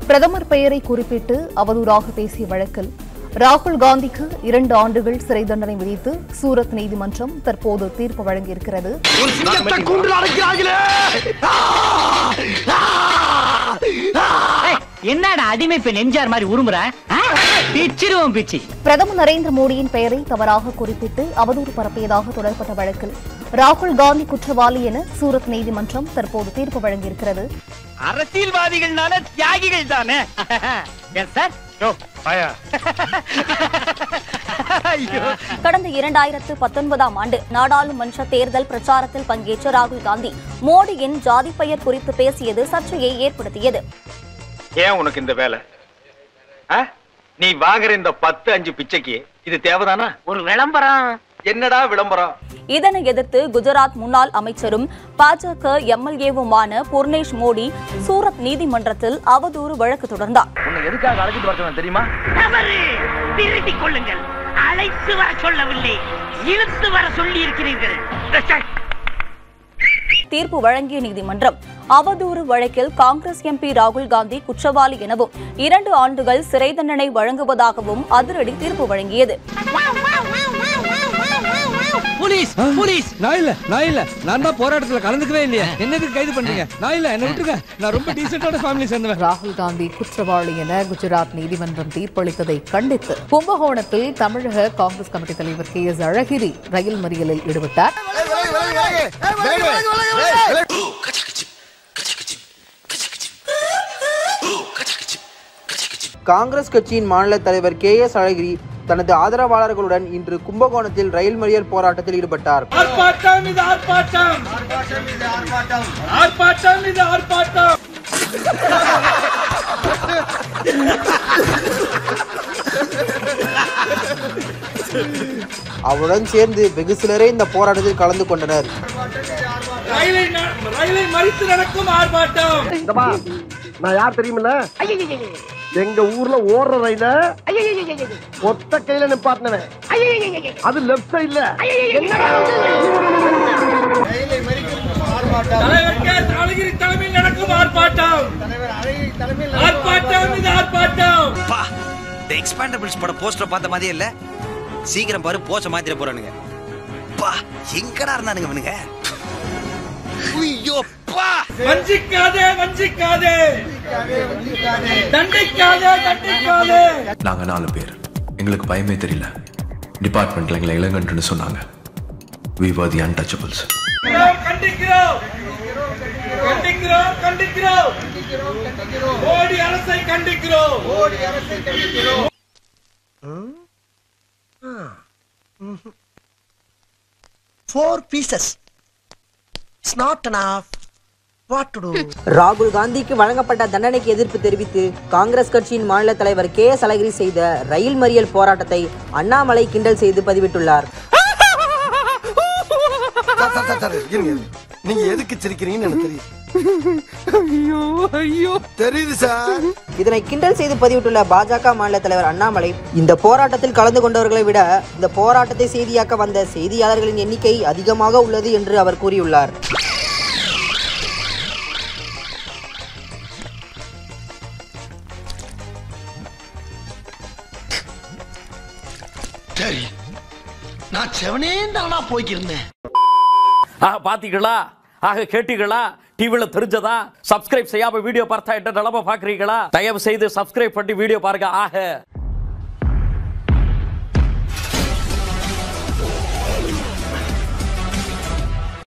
பிரதமர் பெயரை குறிப்பிட்டு அவதூறாக பேசிய வழக்கில் ராகுல் காந்திக்கு இரண்டு ஆண்டுகள் சிறை தண்டனை விதித்து சூரத் நீதிமன்றம் தற்போது தீர்ப்பு வழங்கியிருக்கிறது என்னடா அடிமை பெண் எம்ஜிஆர் மாதிரி உருமுற பிச்சிருவோம் பிச்சி பிரதமர் நரேந்திர மோடியின் பெயரை தவறாக குறிப்பிட்டு அவதூறு பரப்பியதாக தொடரப்பட்ட வழக்கில் ராகுல் காந்தி குற்றவாளி என சூரத் நீதிமன்றம் தற்போது தீர்ப்பு வழங்கியிருக்கிறது அரசியல்வாதிகள்னால தியாகிகள் தானே எஸ் சார் ஐயோ கடந்த இரண்டாயிரத்து பத்தொன்பதாம் ஆண்டு நாடாளுமன்ற தேர்தல் பிரச்சாரத்தில் பங்கேற்ற ராகுல் காந்தி மோடியின் ஜாதி பெயர் குறித்து பேசியது சர்ச்சையை ஏற்படுத்தியது ஏன் உனக்கு இந்த வேலை ஆ? நீ வாங்குற இந்த பத்து அஞ்சு பிச்சைக்கு இது தேவைதானா ஒரு விளம்பரம் என்னடா விளம்பரம் இதனை எதிர்த்து குஜராத் முன்னாள் அமைச்சரும் பாஜக எம்எல்ஏவுமான பூர்ணேஷ் மோடி சூரத் நீதிமன்றத்தில் அவதூறு வழக்கு தொடர்ந்தார் உன்னை எதுக்காக அழைச்சிட்டு வர சொன்னேன் தெரியுமா தவறு திருத்திக் கொள்ளுங்கள் அழைத்து வர சொல்லவில்லை இழுத்து வர சொல்லி இருக்கிறீர்கள் தீர்ப்பு வழங்கிய நீதிமன்றம் அவதூறு வழக்கில் காங்கிரஸ் எம்பி ராகுல் காந்தி குற்றவாளி எனவும் இரண்டு ஆண்டுகள் சிறை தண்டனை வழங்குவதாகவும் அதிரடி தீர்ப்பு வழங்கியது போலீஸ் போலீஸ் நான் இல்ல நான் இல்ல நான் தான் போராட்டத்துல கலந்துக்கவே இல்லையா என்னதுக்கு கைது பண்றீங்க நான் இல்ல என்ன விட்டுருங்க நான் ரொம்ப டீசென்டான ஃபேமிலி சேர்ந்தவன் ராகுல் காந்தி குற்றவாளி என குஜராத் நீதிமன்றம் தீர்ப்பளித்ததை கண்டித்து கும்பகோணத்தில் தமிழக காங்கிரஸ் கமிட்டி தலைவர் கே எஸ் அழகிரி ரயில் மறியலில் ஈடுபட்டார் காங்கிரஸ் கட்சியின் மாநில தலைவர் கே எஸ் அழகிரி தனது ஆதரவாளர்களுடன் இன்று கும்பகோணத்தில் ரயில் மறியல் போராட்டத்தில் ஈடுபட்டார் ஆர்ப்பாட்டம் இது ஆர்ப்பாட்டம் ஆர்ப்பாட்டம் இது ஆர்ப்பாட்டம் அவருடன் சேர்ந்து வெகு சிலரே இந்த போராட்டத்தில் கலந்து கொண்டனர் ரயிலை ந- ரயிலை மறித்து நடக்கும் ஆர்ப்பாட்டம் நான் யார் தெரியுமில்ல எங்க ஊர்ல ஓடுற ரயில ஒத்த கையில நிப்பாட்டினவன் அது லெப்ட் சைடுல தலைவர் கே எஸ் அழகிரி தலைமையில் நடக்கும் ஆர்ப்பாட்டம் ஆர்ப்பாட்டம் இது ஆர்ப்பாட்டம் பா இந்த எக்ஸ்பாண்டபிள்ஸ் பட போஸ்டர் பார்த்த மாதிரியே இல்ல சீக்கிரம் பாரு போஸ்டர் மாத்திர போறானுங்க பா எங்கடா இருந்தானுங்க இவனுங்க ஐயோ பா வஞ்சிக்காதே வஞ்சிக்காதே தண்டிக்காதே தண்டிக்காதே நாங்க நாலு பேர் எங்களுக்கு பயமே தெரியல டிபார்ட்மெண்ட்ல எங்களை இளங்கன்றுன்னு சொன்னாங்க வி வர் தி அன்டச்சபிள்ஸ் கண்டிக்கிறோம் கண்டிக்கிறோம் கண்டிக்கிறோம் மோடி அரசை கண்டிக்கிறோம் மோடி அரசை கண்டிக்கிறோம் four pieces it's not enough what to to ராகுல் காந்திக்கு வழங்கப்பட்ட தண்டனைக்கு எதிர்ப்பு தெரிவித்து காங்கிரஸ் கட்சியின் மாநில தலைவர் கே எஸ் அழகிரி செய்த ரயில் மறியல் போராட்டத்தை அண்ணாமலை கிண்டல் செய்து பதிவிட்டுள்ளார் நீங்க எதுக்கு சிரிக்கிறீங்கன்னு எனக்கு தெரியும் ஐயோ ஐயோ தெரியுது சார் இதனை கிண்டல் செய்து பதிவிட்டுள்ள பாஜக மாநில தலைவர் அண்ணாமலை இந்த போராட்டத்தில் கலந்து கொண்டவர்களை விட இந்த போராட்டத்தை செய்தியாக்க வந்த செய்தியாளர்களின் எண்ணிக்கை அதிகமாக உள்ளது என்று அவர் கூறியுள்ளார் சரி நான் செவனே தானா போய்க்கிருந்தேன் ஆக பாத்தீங்களா ஆக கேட்டீங்களா டிவில தெரிஞ்சதா சப்ஸ்கிரைப் செய்யாம வீடியோ பார்த்தா என்ன நிலம பாக்குறீங்களா தயவு செய்து சப்ஸ்கிரைப் பண்ணி வீடியோ பாருங்க ஆக